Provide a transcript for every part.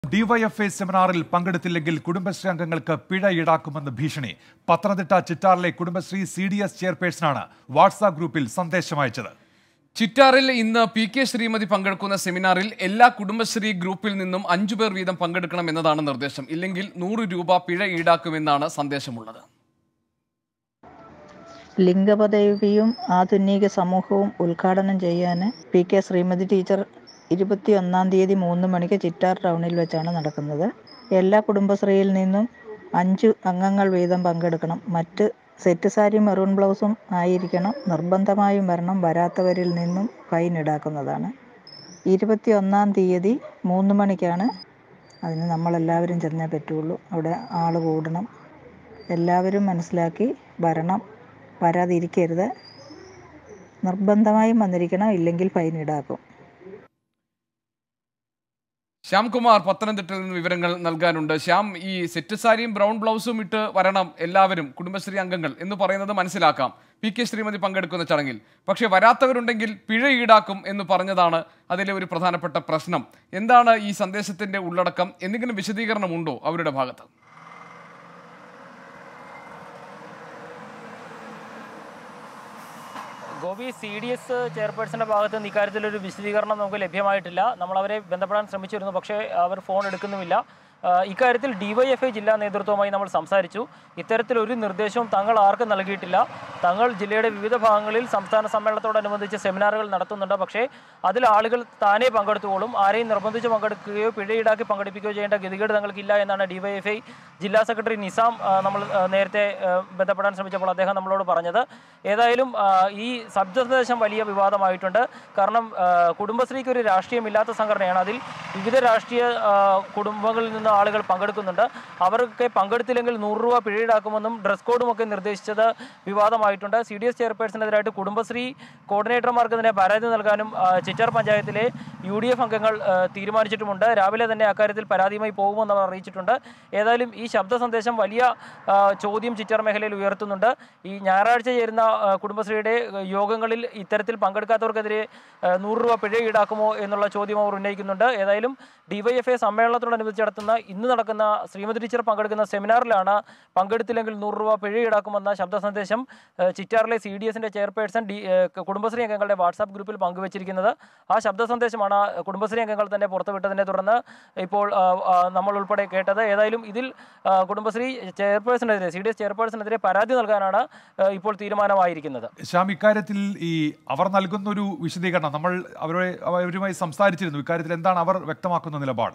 DYFI സെമിനാറിൽ പങ്കെടുത്തില്ലെങ്കിൽ കുടുംബശ്രീ അംഗങ്ങൾക്ക് പിഴ ഈടാക്കുമെന്ന് ഭീഷണി പത്തനംതിട്ട ചിറ്റാറിലെ കുടുംബശ്രീ സി ഡി എസ് ചെയർപേഴ്സണാണ് വാട്സാപ്പ് ഗ്രൂപ്പിൽ സന്ദേശം അയച്ചത് ചിറ്റാറിൽ ഇന്ന് പി കെ ശ്രീമതി പങ്കെടുക്കുന്ന സെമിനാറിൽ എല്ലാ കുടുംബശ്രീ ഗ്രൂപ്പിൽ നിന്നും അഞ്ചു പേർ വീതം പങ്കെടുക്കണം എന്നതാണ് നിർദ്ദേശം ഇല്ലെങ്കിൽ നൂറ് രൂപ പിഴ ഈടാക്കുമെന്നാണ് സന്ദേശമുള്ളത് ലിംഗപദവിയും ആധുനിക സമൂഹവും ഉദ്ഘാടനം ചെയ്യാൻ പി കെ ശ്രീമതി ടീച്ചർ ഇരുപത്തിയൊന്നാം തീയതി മൂന്ന് മണിക്ക് ചിറ്റാർ ടൗണിൽ വെച്ചാണ് നടക്കുന്നത് എല്ലാ കുടുംബശ്രീയിൽ നിന്നും അഞ്ച് അംഗങ്ങൾ വീതം പങ്കെടുക്കണം മറ്റ് സെറ്റ് സാരി മെറൂൺ ബ്ലൗസും ആയിരിക്കണം നിർബന്ധമായും വരണം വരാത്തവരിൽ നിന്നും ഫൈൻ ഈടാക്കുന്നതാണ് ഇരുപത്തിയൊന്നാം തീയതി മൂന്ന് മണിക്കാണ് അതിന് നമ്മളെല്ലാവരും ചെന്നേ പറ്റുള്ളൂ അവിടെ ആൾ കൂടണം എല്ലാവരും മനസ്സിലാക്കി വരണം വരാതിരിക്കരുത് നിർബന്ധമായും വന്നിരിക്കണം ഇല്ലെങ്കിൽ ഫൈൻ ഈടാക്കും ശ്യാംകുമാർ പത്തനംതിട്ടയിൽ നിന്ന് വിവരങ്ങൾ നൽകാനുണ്ട് ശ്യാം ഈ സെറ്റ് സാരിയും ബ്രൗൺ ബ്ലൗസും ഇട്ട് വരണം എല്ലാവരും കുടുംബശ്രീ അംഗങ്ങൾ എന്ന് പറയുന്നത് മനസ്സിലാക്കാം പി കെ ശ്രീമതി പങ്കെടുക്കുന്ന ചടങ്ങിൽ പക്ഷേ വരാത്തവരുണ്ടെങ്കിൽ പിഴ ഈടാക്കും എന്ന് പറഞ്ഞതാണ് അതിലെ ഒരു പ്രധാനപ്പെട്ട പ്രശ്നം എന്താണ് ഈ സന്ദേശത്തിന്റെ ഉള്ളടക്കം എന്തെങ്കിലും വിശദീകരണമുണ്ടോ അവരുടെ ഭാഗത്ത് ഗോപി സി ഡി എസ് ചെയർപേഴ്സന്റെ ഭാഗത്ത് നിന്ന് ഇക്കാര്യത്തിലൊരു വിശദീകരണം നമുക്ക് ലഭ്യമായിട്ടില്ല നമ്മൾ അവരെ ബന്ധപ്പെടാൻ ശ്രമിച്ചിരുന്നു പക്ഷേ അവർ ഫോൺ എടുക്കുന്നുമില്ല ആ, ഇക്കാര്യത്തിൽ ഡിവൈഎഫ്ഐ ജില്ലാ നേതൃത്വവുമായി നമ്മൾ സംസാരിച്ചു ഇത്തരത്തിലൊരു നിർദ്ദേശവും തങ്ങൾ ആർക്കും നൽകിയിട്ടില്ല തങ്ങൾ ജില്ലയുടെ വിവിധ ഭാഗങ്ങളിൽ സംസ്ഥാന സമ്മേളനത്തോടനുബന്ധിച്ച് സെമിനാറുകൾ നടത്തുന്നുണ്ട് പക്ഷേ അതിൽ ആളുകൾ താനേ പങ്കെടുത്തുകൊള്ളും ആരെയും നിർബന്ധിച്ച് പങ്കെടുക്കുകയോ പിഴ ഈടാക്കി പങ്കെടുപ്പിക്കുകയോ ചെയ്യേണ്ട ഗതികേട് തങ്ങൾക്കില്ല എന്നാണ് ഡിവൈഎഫ്ഐ ജില്ലാ സെക്രട്ടറി നിസാം ആ, നമ്മൾ ആ, നേരത്തെ ആ, ബന്ധപ്പെടാൻ ശ്രമിച്ചപ്പോൾ അദ്ദേഹം നമ്മളോട് പറഞ്ഞത് ഏതായാലും ആ, ഈ ശബ്ദ സന്ദേശം വലിയ വിവാദമായിട്ടുണ്ട് കാരണം ആ, കുടുംബശ്രീക്ക് ഒരു രാഷ്ട്രീയമില്ലാത്ത സംഘടനയാണ് അതിൽ വിവിധ രാഷ്ട്രീയ ആ, കുടുംബങ്ങളിൽ നിന്ന് ആളുകൾ പങ്കെടുക്കുന്നുണ്ട് അവർക്ക് പങ്കെടുത്തില്ലെങ്കിൽ നൂറ് രൂപ പിഴ ഈടാക്കുമെന്നും ഡ്രസ് കോഡും ഒക്കെ നിർദ്ദേശിച്ചത് വിവാദമായിട്ടുണ്ട് സി ഡി എസ് ചെയർപേഴ്സണെതിരായിട്ട് കുടുംബശ്രീ കോർഡിനേറ്റർമാർക്ക് തന്നെ പരാതി നൽകാനും ആ, ചിറ്റാർ പഞ്ചായത്തിലെ യു ഡി എഫ് അംഗങ്ങൾ ആ, തീരുമാനിച്ചിട്ടുമുണ്ട് രാവിലെ തന്നെ അക്കാര്യത്തിൽ പരാതിയുമായി പോകുമെന്ന് അവർ അറിയിച്ചിട്ടുണ്ട് ഏതായാലും ഈ ശബ്ദ സന്ദേശം വലിയ ആ, ചോദ്യം ചിറ്റാർ മേഖലയിൽ ഉയർത്തുന്നുണ്ട് ഈ ഞായറാഴ്ച ചേരുന്ന ആ, കുടുംബശ്രീയുടെ ആ, യോഗങ്ങളിൽ ഇത്തരത്തിൽ പങ്കെടുക്കാത്തവർക്കെതിരെ ആ, നൂറ് രൂപ പിഴ ഈടാക്കുമോ എന്നുള്ള ചോദ്യം അവർ ഉന്നയിക്കുന്നുണ്ട് ഏതായാലും ഡിവൈഎഫ്ഐ സമ്മേളനത്തോടനുബന്ധിച്ച് നടത്തുന്ന ഇന്ന് നടക്കുന്ന ശ്രീമതി ടീച്ചർ പങ്കെടുക്കുന്ന സെമിനാറിലാണ് പങ്കെടുത്തില്ലെങ്കിൽ നൂറ് രൂപ പിഴ ഈടാക്കുമെന്ന ശബ്ദ സന്ദേശം ആ, ചിറ്റാറിലെ സി ഡി എസിന്റെ ചെയർപേഴ്സൺ ഡി ആ, കുടുംബശ്രീ അംഗങ്ങളുടെ വാട്സാപ്പ് ഗ്രൂപ്പിൽ പങ്കുവച്ചിരിക്കുന്നത് ആ ശബ്ദ സന്ദേശമാണ് കുടുംബശ്രീ അംഗങ്ങൾ തന്നെ പുറത്തുവിട്ടതിനെ തുടർന്ന് ഇപ്പോൾ ആ, ആ, നമ്മൾ ഉൾപ്പെടെ കേട്ടത് ഏതായാലും ഇതിൽ ആ, കുടുംബശ്രീ ചെയർപേഴ്സണെതിരെ സി ഡി എസ് ചെയർപേഴ്സണെതിരെ പരാതി നൽകാനാണ് ആ, ഇപ്പോൾ തീരുമാനമായിരിക്കുന്നത് ശ്യാം ഇക്കാര്യത്തിൽ ഈ അവർ നൽകുന്ന ഒരു വിശദീകരണം നമ്മൾ അവരെ അവരുമായി സംസാരിച്ചിരുന്നു ഇക്കാര്യത്തിൽ എന്താണ് അവർ വ്യക്തമാക്കുന്ന നിലപാട്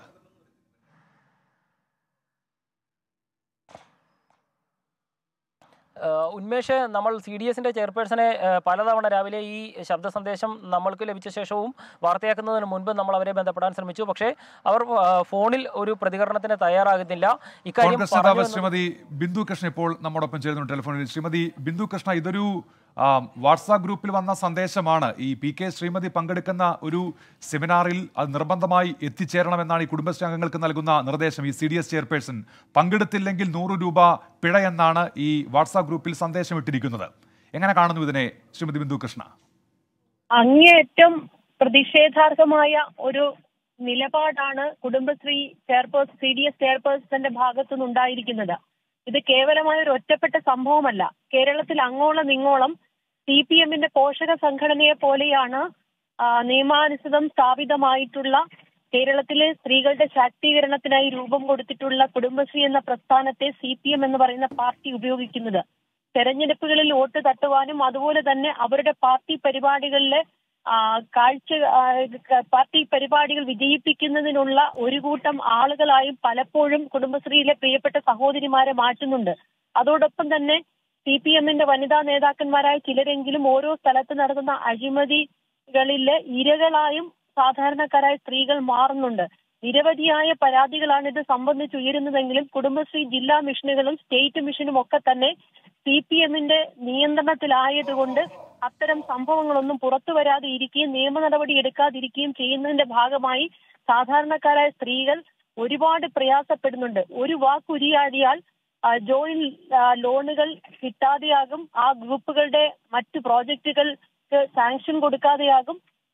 ആ, ഉന്മേഷ് നമ്മൾ സി ഡി എസിന്റെ ചെയർപേഴ്സണെ ആ, പലതവണ രാവിലെ ഈ ശബ്ദ സന്ദേശം നമ്മൾക്ക് ലഭിച്ച ശേഷവും വാർത്തയാക്കുന്നതിന് മുൻപ് നമ്മൾ അവരെ ബന്ധപ്പെടാൻ ശ്രമിച്ചു പക്ഷേ അവർ ആ, ഫോണിൽ ഒരു പ്രതികരണത്തിന് തയ്യാറാകുന്നില്ല ഇക്കാര്യം കോൺഗ്രസ് നേതാവ് പറഞ്ഞു എന്ന് ശ്രീമതി ബിന്ദു കൃഷ്ണ ഇപ്പോൾ നമ്മോടൊപ്പം ചേരുന്നു ടെലിഫോണിൽ ശ്രീമതി ബിന്ദു കൃഷ്ണ ഇതൊരു ആ, വാട്സാപ്പ് ഗ്രൂപ്പിൽ വന്ന സന്ദേശമാണ് ഈ പി കെ ശ്രീമതി പങ്കെടുക്കുന്ന ഒരു സെമിനാറിൽ അത് നിർബന്ധമായി എത്തിച്ചേരണമെന്നാണ് ഈ കുടുംബശ്രീ അംഗങ്ങൾക്ക് നൽകുന്ന നിർദ്ദേശം ഈ സി ഡി എസ് ചെയർപേഴ്സൺ പങ്കെടുത്തില്ലെങ്കിൽ നൂറ് രൂപ പിഴ എന്നാണ് ഈ വാട്സാപ്പ് ഗ്രൂപ്പിൽ സന്ദേശം ഇട്ടിരിക്കുന്നത് എങ്ങനെ കാണുന്നു ഇതിനെ ശ്രീമതി ബിന്ദു കൃഷ്ണ അങ്ങേയറ്റം പ്രതിഷേധാർഹമായ ഒരു നിലപാടാണ് Kudumbashree chairperson C D S ചെയർപേഴ്സന്റെ ഭാഗത്തുനിന്ന് ഉണ്ടായിരിക്കുന്നത് ഇത് കേവലമായ ഒരു ഒറ്റപ്പെട്ട സംഭവമല്ല കേരളത്തിൽ അങ്ങോളം ഇങ്ങോളം സി പി എമ്മിന്റെ പോഷക സംഘടനയെ പോലെയാണ് ആ, നിയമാനുസൃതം സ്ഥാപിതമായിട്ടുള്ള കേരളത്തിലെ സ്ത്രീകളുടെ ശാക്തീകരണത്തിനായി രൂപം കൊടുത്തിട്ടുള്ള കുടുംബശ്രീ എന്ന പ്രസ്ഥാനത്തെ സി പി എം എന്ന് പറയുന്ന പാർട്ടി ഉപയോഗിക്കുന്നത് തെരഞ്ഞെടുപ്പുകളിൽ വോട്ട് തട്ടുവാനും അതുപോലെ തന്നെ അവരുടെ പാർട്ടി പരിപാടികളിലെ ആ, കാഴ്ച ആ, ക- പാർട്ടി പരിപാടികൾ വിജയിപ്പിക്കുന്നതിനുള്ള ഒരു കൂട്ടം ആളുകളായും പലപ്പോഴും കുടുംബശ്രീയിലെ പ്രിയപ്പെട്ട സഹോദരിമാരെ മാറ്റുന്നുണ്ട് അതോടൊപ്പം തന്നെ സി പി എമ്മിന്റെ വനിതാ നേതാക്കന്മാരായ ചിലരെങ്കിലും ഓരോ സ്ഥലത്ത് നടക്കുന്ന അഴിമതികളിലെ ഇരകളായും സാധാരണക്കാരായ സ്ത്രീകൾ മാറുന്നുണ്ട് നിരവധിയായ പരാതികളാണ് ഇത് സംബന്ധിച്ച് ഉയരുന്നതെങ്കിലും കുടുംബശ്രീ ജില്ലാ മിഷനുകളും സ്റ്റേറ്റ് മിഷനും ഒക്കെ തന്നെ സി പി എമ്മിന്റെ നിയന്ത്രണത്തിലായതുകൊണ്ട് അത്തരം സംഭവങ്ങളൊന്നും പുറത്തു വരാതെ ഇരിക്കുകയും നിയമ നടപടി എടുക്കാതിരിക്കുകയും ചെയ്യുന്നതിന്റെ ഭാഗമായി സാധാരണക്കാരായ സ്ത്രീകൾ ഒരുപാട് പ്രയാസപ്പെടുന്നുണ്ട് ഒരു വാക്കുരിയാടിയാൽ ആ, ജോയിന്റ് ആ, ലോണുകൾ കിട്ടാതെയാകും ആ ഗ്രൂപ്പുകളുടെ മറ്റ് പ്രോജക്റ്റുകൾക്ക് സാങ്ഷൻ കൊടുക്കാതെയാകും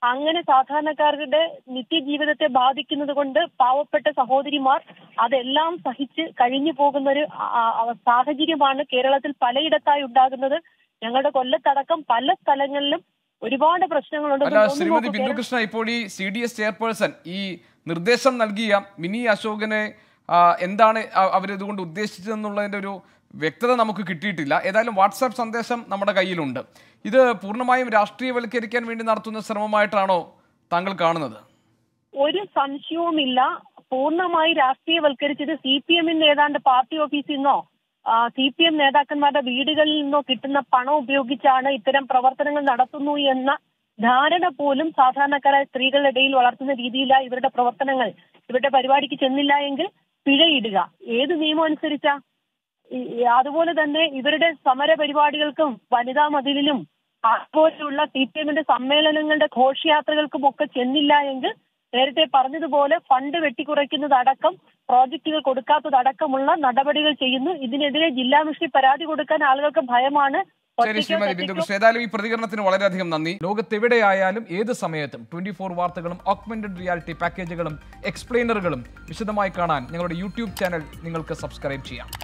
അങ്ങനെ സാധാരണക്കാരുടെ നിത്യജീവിതത്തെ ബാധിക്കുന്നത് കൊണ്ട് പാവപ്പെട്ട സഹോദരിമാർ അതെല്ലാം സഹിച്ച് കഴിഞ്ഞു പോകുന്ന ഒരു ആ, ആ, സാഹചര്യമാണ് കേരളത്തിൽ പലയിടത്തായി ഉണ്ടാകുന്നത് ഞങ്ങളുടെ കൊല്ലത്തടക്കം പല സ്ഥലങ്ങളിലും ഒരുപാട് പ്രശ്നങ്ങളുണ്ട് അല്ല ഒന്ന് ശ്രീമതി നോക്കൂ, ബിന്ദു കൃഷ്ണ ഇപ്പോൾ ഈ സി ഡി എസ് ചെയർപേഴ്സൺ ഈ നിർദ്ദേശം നൽകിയ മിനി അശോകനെ ആ, എന്താണ് അ- അവരിതുകൊണ്ട് ഉദ്ദേശിച്ചതെന്നുള്ളതിന്റെ ഒരു വ്യക്തത നമുക്ക് കിട്ടിയിട്ടില്ല ഏതായാലും വാട്സാപ്പ് സന്ദേശം നമ്മുടെ കയ്യിലുണ്ട് ഇത് പൂർണ്ണമായും രാഷ്ട്രീയവൽക്കരിക്കാൻ വേണ്ടി നടത്തുന്ന ശ്രമമായിട്ടാണോ താങ്കൾ കാണുന്നത് ഒരു സംശയവുമില്ല പൂർണ്ണമായി രാഷ്ട്രീയവൽക്കരിച്ചത് സി പി എമ്മിന്റെ ഏതാണ്ട് പാർട്ടി ഓഫീസിൽ നിന്നോ സി പി എം നേതാക്കന്മാരുടെ വീടുകളിൽ നിന്നോ കിട്ടുന്ന പണം ഉപയോഗിച്ചാണ് ഇത്തരം പ്രവർത്തനങ്ങൾ നടത്തുന്നു എന്ന ധാരണ പോലും സാധാരണക്കാരായ സ്ത്രീകളുടെ ഇടയിൽ വളർത്തുന്ന രീതിയിലാണ് ഇവരുടെ പ്രവർത്തനങ്ങൾ ഇവരുടെ പരിപാടിക്ക് ചെന്നില്ല എങ്കിൽ പിഴയിടുക ഏത് നിയമം അനുസരിച്ചാ ഈ- ഈ അതുപോലെ തന്നെ ഇവരുടെ സമര പരിപാടികൾക്കും വനിതാ മതിലിലും അതുപോലെയുള്ള സി പി എമ്മിന്റെ സമ്മേളനങ്ങളുടെ ഘോഷയാത്രകൾക്കും ഒക്കെ ചെന്നില്ല എങ്കിൽ നേരത്തെ പറഞ്ഞതുപോലെ ഫണ്ട് വെട്ടിക്കുറയ്ക്കുന്നതടക്കം പ്രോജക്റ്റുകൾ കൊടുക്കാത്തതടക്കമുള്ള നടപടികൾ ചെയ്യുന്നു ഇതിനെതിരെ ജില്ലാ മിഷനിൽ പരാതി കൊടുക്കാൻ ആളുകൾക്ക് ഭയമാണ് ശരി ഒറ്റയ്ക്കോ ശ്രീമതി ബിന്ദു തെറ്റയ്ക്കോ കൃഷ്ണ ഏതായാലും ഈ പ്രതികരണത്തിന് വളരെയധികം നന്ദി ലോകത്തെവിടെയായാലും ഏത് സമയത്തും ട്വന്റി ഫോർ വാർത്തകളും ഓഗ്മെന്റഡ് റിയാലിറ്റി പാക്കേജുകളും എക്സ്പ്ലെയിനറുകളും വിശദമായി കാണാൻ ഞങ്ങളുടെ യൂട്യൂബ് ചാനൽ നിങ്ങൾക്ക് സബ്സ്ക്രൈബ് ചെയ്യാം